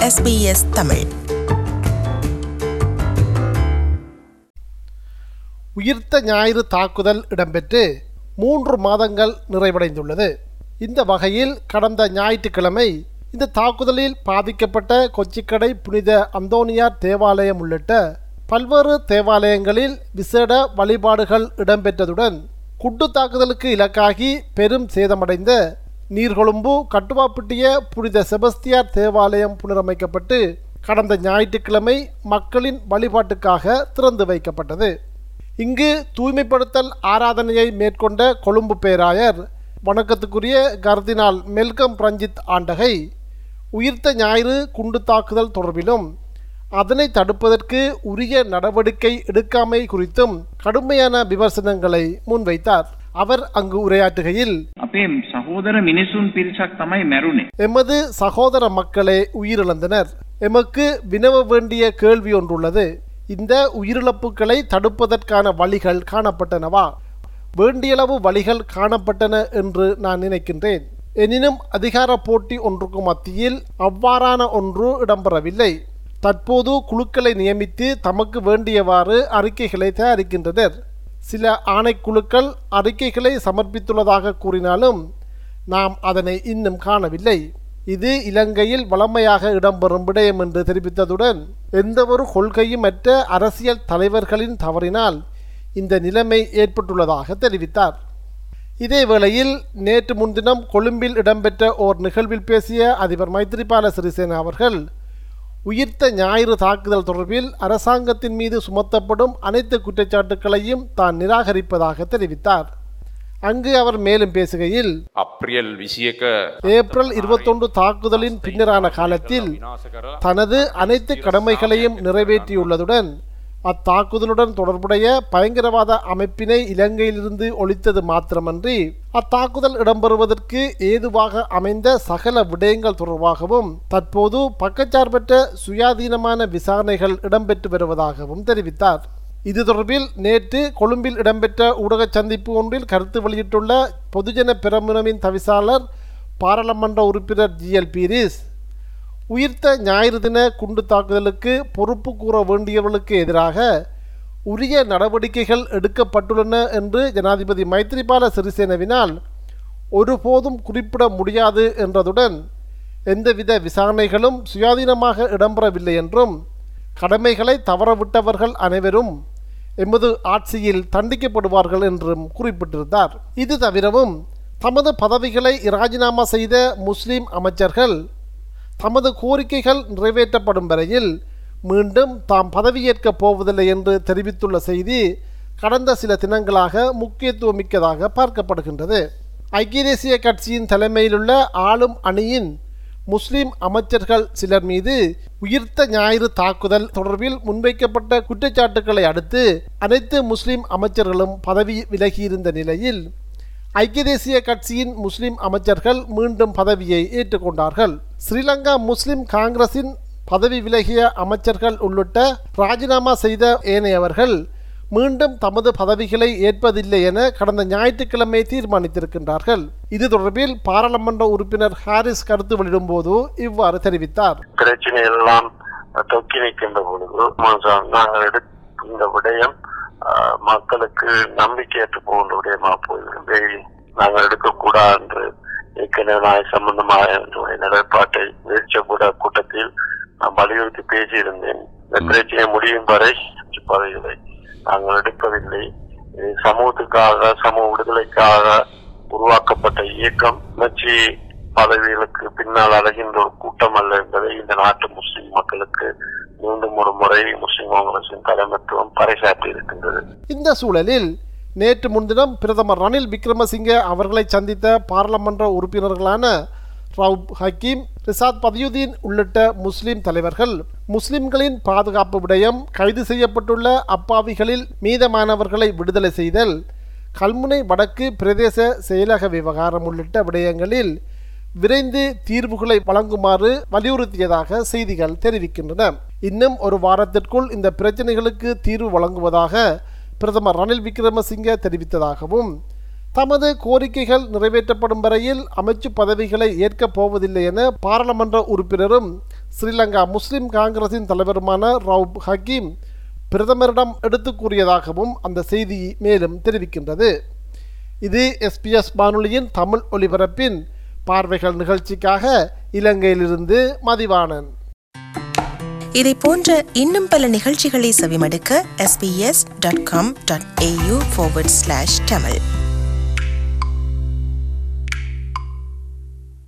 SBS Tamil உயிர்த்த ஞாயிறு தாக்குதல் இடம்பெற்று மூன்று மாதங்கள் நிறைவடைந்துள்ளது இந்த வகையில் கடந்த ஞாயிற்றுக்கிழமை இந்த தாக்குதலில் பாதிக்கப்பட்ட கொச்சிக்கடை புனித அந்தோனியார் தேவாலயம் உள்ளிட்ட பல்வேறு தேவாலயங்களில் விசேட வழிபாடுகள் இடம்பெற்றதுடன் குண்டு தாக்குதலுக்கு இலக்காகி பெரும் சேதமடைந்த நீர்கொழும்பு கட்டுவாப்பிட்டிய புனித செபஸ்தியார் தேவாலயம் புனரமைக்கப்பட்டு கடந்த ஞாயிற்றுக்கிழமை மக்களின் வழிபாட்டுக்காக திறந்து வைக்கப்பட்டது இங்கு தூய்மைப்படுத்தல் ஆராதனையை மேற்கொண்ட கொழும்பு பேராயர் வணக்கத்துக்குரிய கர்தினால் மெல்கம் பிரஞ்சித் ஆண்டகை உயிர்த்த ஞாயிறு குண்டு தாக்குதல் தொடர்பிலும் அதனை தடுப்பதற்கு உரிய நடவடிக்கை எடுக்காமை குறித்தும் கடுமையான விமர்சனங்களை முன்வைத்தார் அவர் அங்கு உரையாற்றுகையில் අපේ සහෝදර මිනිසුන් පිරිසක් තමයි මැරුණේ. எமது சகோதர மக்களே உயிரிழந்தனர் எமக்கு வினவ வேண்டிய கேள்வி ஒன்றுள்ளது இந்த உயிரிழப்புகளை தடுப்பதற்கான வழிகள் காணப்பட்டனவா வேண்டியளவு வழிகள் காணப்பட்டன என்று நான் நினைக்கின்றேன் எனினும் அதிகார போட்டி ஒன்றுக்கு மத்தியில் அவ்வாறான ஒன்று இடம்பெறவில்லை தற்போது குழுக்களை நியமித்து தமக்கு வேண்டியவாறு அறிக்கைகளை தயாரிக்கின்றனர் சில ஆணைக்குழுக்கள் அறிக்கைகளை சமர்ப்பித்துள்ளதாக கூறினாலும் நாம் அதனை இன்னும் காணவில்லை இது இலங்கையில் வளமையாக இடம்பெறும் விடயம் என்று தெரிவித்ததுடன் எந்தவொரு கொள்கையும் மற்ற அரசியல் தலைவர்களின் தவறினால் இந்த நிலைமை ஏற்பட்டுள்ளதாக தெரிவித்தார் இதேவேளையில் நேற்று முன்தினம் கொழும்பில் இடம்பெற்ற ஓர் நிகழ்வில் பேசிய அதிபர் மைத்திரிபால சிறிசேன அவர்கள் உயிர்த்த ஞாயிறு தாக்குதல் தொடர்பில் அரசாங்கத்தின் மீது சுமத்தப்படும் அனைத்து குற்றச்சாட்டுக்களையும் தான் நிராகரிப்பதாக தெரிவித்தார் அங்கு அவர் மேலும் பேசுகையில் අප්‍රියල් විසියක ஏப்ரல் இருபத்தொன்று தாக்குதலின் பின்னரான காலத்தில் தனது அனைத்து கடமைகளையும் நிறைவேற்றியுள்ளதுடன் அத்தாக்குதலுடன் தொடர்புடைய பயங்கரவாத அமைப்பினை இலங்கையிலிருந்து ஒழித்தது மாத்திரமன்றி அத்தாக்குதல் இடம்பெறுவதற்கு ஏதுவாக அமைந்த சகல விடயங்கள் தொடர்பாகவும் தற்போது பக்கச்சார்பற்ற சுயாதீனமான விசாரணைகள் இடம்பெற்று வருவதாகவும் தெரிவித்தார் இது தொடர்பில் நேற்று கொழும்பில் இடம்பெற்ற ஊடக சந்திப்பு ஒன்றில் கருத்து வெளியிட்டுள்ள பொதுஜன பெரமுனவின் தவிசாளர் பாராளுமன்ற உறுப்பினர் ஜிஎல் பீரிஸ் உயிர்த்த ஞாயிறு தின குண்டு தாக்குதலுக்கு பொறுப்பு கூற வேண்டியவர்களுக்கு எதிராக உரிய நடவடிக்கைகள் எடுக்கப்பட்டுள்ளன என்று ஜனாதிபதி மைத்ரிபால சிறிசேனவினால் ஒருபோதும் குறிப்பிட முடியாது என்றதுடன் எந்தவித விசாரணைகளும் சுயாதீனமாக இடம்பெறவில்லை என்றும் கடமைகளை தவறவிட்டவர்கள் அனைவரும் எமது ஆட்சியில் தண்டிக்கப்படுவார்கள் என்றும் குறிப்பிட்டிருந்தார் இது தவிரவும் தமது பதவிகளை ராஜினாமா செய்த முஸ்லிம் அமைச்சர்கள் தமது கோரிக்கைகள் நிறைவேற்றப்படும் வரையில் மீண்டும் தாம் பதவியேற்கப் போவதில்லை என்று தெரிவித்துள்ள செய்தி கடந்த சில தினங்களாக முக்கியத்துவமிக்கதாக பார்க்கப்படுகின்றது ஐக்கிய தேசிய கட்சியின் தலைமையிலுள்ள ஆளும் அணியின் முஸ்லிம் அமைச்சர்கள் சிலர் மீது உயிர்த்த ஞாயிறு தாக்குதல் தொடர்பில் முன்வைக்கப்பட்ட குற்றச்சாட்டுக்களை அடுத்து அனைத்து முஸ்லிம் அமைச்சர்களும் பதவி விலகியிருந்த நிலையில் ஐக்கிய தேசிய கட்சியின் முஸ்லிம் அமைச்சர்கள் மீண்டும் பதவியை ஏற்றுக்கொண்டார்கள் ஸ்ரீலங்கா முஸ்லிம் காங்கிரசின் பதவி விலகிய அமைச்சர்கள் உள்ளிட்ட ராஜினாமா செய்த ஏனையவர்கள் மீண்டும் தமது பதவிகளை ஏற்பதில்லை என கடந்த ஞாயிற்றுக்கிழமை தீர்மானித்திருக்கின்றார்கள் இது தொடர்பில் பாராளுமன்ற உறுப்பினர் ஹாரிஸ் கருத்து வெளியிடும்போது இவ்வாறு தெரிவித்தார் பிரச்சனை எல்லாம் தொக்கி நிற்கின்ற பொழுது ம- நாங்கள் எடுக்கின்ற விடயம் ஆஹ், மக்களுக்கு நம்பிக்கையற்று போகின்ற விடயமா போய்விடும் வேலி நாங்கள் எடுக்கக்கூடாது என்று ஏற்கனவே நான் சம்பந்தமாக என்னுடைய நிலைப்பாட்டை வீழ்ச்சக்கூட கூட்டத்தில் நான் வலியுறுத்தி பேசியிருந்தேன் இந்த பிரச்சனை முடியும் வரை பதவிகளை நாங்கள் எடுப்பதில்லை இது சமூகத்துக்காக சமூக விடுதலைக்காக உருவாக்கப்பட்ட இயக்கம் உணர்ச்சி பதவிகளுக்கு பின்னால் அழகின்ற ஒரு கூட்டம் அல்ல என்பதை இந்த நாட்டு முஸ்லிம் மக்களுக்கு மீண்டும் ஒரு முறை முஸ்லிம் காங்கிரசின் தலைமைத்துவம் பறைசாற்றி இருக்கின்றது இந்த சூழலில் நேற்று முன்தினம் பிரதமர் ரணில் விக்ரமசிங்கே அவர்களை சந்தித்த பாராளுமன்ற உறுப்பினர்களான ரவுப் ஹக்கீம் ரிசாத் பதியுதீன் உள்ளிட்ட முஸ்லிம் தலைவர்கள் முஸ்லிம்களின் பாதுகாப்பு விடயம் கைது செய்யப்பட்டுள்ள அப்பாவிகளில் மீதமானவர்களை விடுதலை செய்தல் கல்முனை வடக்கு பிரதேச செயலக விவகாரம் உள்ளிட்ட விடயங்களில் விரைந்து தீர்வுகளை வழங்குமாறு வலியுறுத்தியதாக செய்திகள் தெரிவிக்கின்றன இன்னும் ஒரு வாரத்திற்குள் இந்த பிரச்சனைகளுக்கு தீர்வு வழங்குவதாக பிரதமர் ரணில் விக்ரமசிங்கே தெரிவித்ததாகவும் தமது கோரிக்கைகள் நிறைவேற்றப்படும் வரையில் அமைச்சு பதவிகளை ஏற்கப் போவதில்லை என பாராளுமன்ற உறுப்பினரும் ஸ்ரீலங்கா முஸ்லிம் காங்கிரசின் தலைவருமான ரவுப் ஹக்கீம் பிரதமரிடம் எடுத்து கூறியதாகவும் அந்த செய்தி மேலும் தெரிவிக்கின்றது இது எஸ்பிஎஸ் வானொலியின் தமிழ் ஒலிபரப்பின் பார்வைகள் நிகழ்ச்சிக்காக இலங்கையிலிருந்து மதிவாணன் இதை போன்ற இன்னும் பல நிகழ்ச்சிகளை செவிமடுக்க sbs.com.au forward slash tamil